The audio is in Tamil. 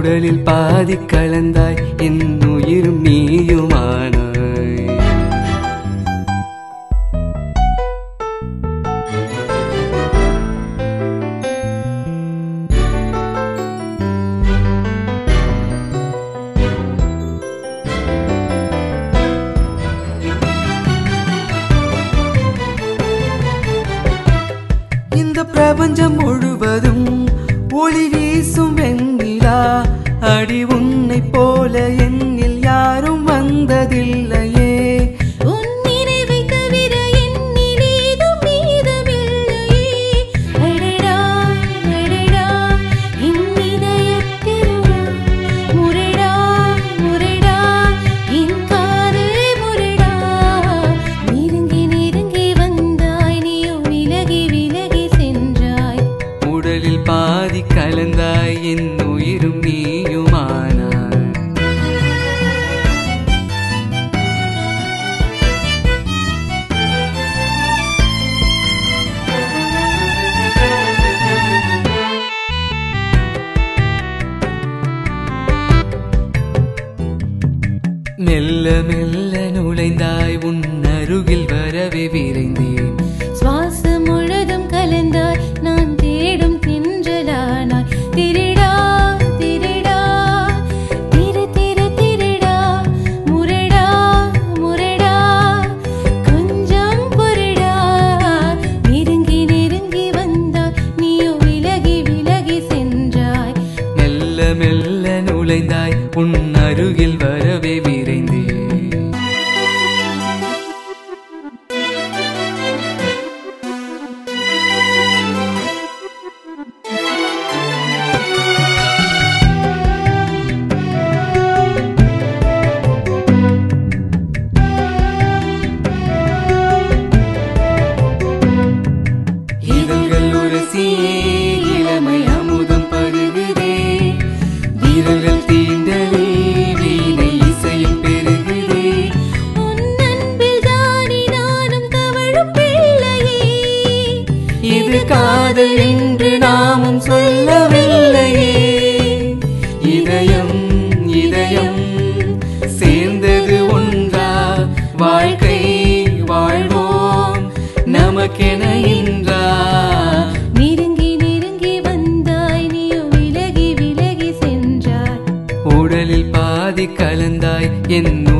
உடலில் பாதி கலந்தாய் என் உயிரும் நீயுமானாய் இந்த பிரபஞ்சம் முழுவதும் ஒளி வீசும் வெண்ணிலா அடி உன்னை போல என்னில் யாரும் வந்ததில்லையே உன் நினைவைத் தவிர என்னில் ஏதும் மீதமில்லையே. அடடா, அடடா, என் இதயத் திருடா. முரடா, முரடா, என் காதல் முரடா. நெருங்கி நெருங்கி வந்தாய் நீயோ விலகி விலகி சென்றாய் உடலில் பாதி கலந்தாய் என் உயிரும் நீயுமானாய் மெல்ல மெல்ல நுழைந்தாய் உன் அருகில் வரவே விரைந்தேன் சுவாசம் முழுதும் கலந்தாய் நான் தேடும் தின்றலானாய் திருடா திருடா திரு திரு திருடா முரடா முரடா கொஞ்சம் பொருடா நெருங்கி நெருங்கி வந்தாய் நீயோ விலகி விலகி சென்றாய் மெல்ல மெல்ல நுழைந்தாய் உன் அருகில் வரவே விரைந்தேன் இதழ்கள் உரசியே இளமை அமுதம் பருகுதே வீரர்கள் தீண்டவே வீணை இசையும் பெருகுதே உன் அன்பில் தானே நானும் தவழும் பிள்ளையே இது காதல் என்று நாமும் சொல்லவில்லையே இதயம் இதயம் சேர்ந்தது ஒன்றா வாழ்க்கை வாழ்வோம் நமக்கென இன்றா நெருங்கி நெருங்கி வந்தாய் நீயோ விலகி விலகி சென்றாய் உடலில் பாதி கலந்தாய் என்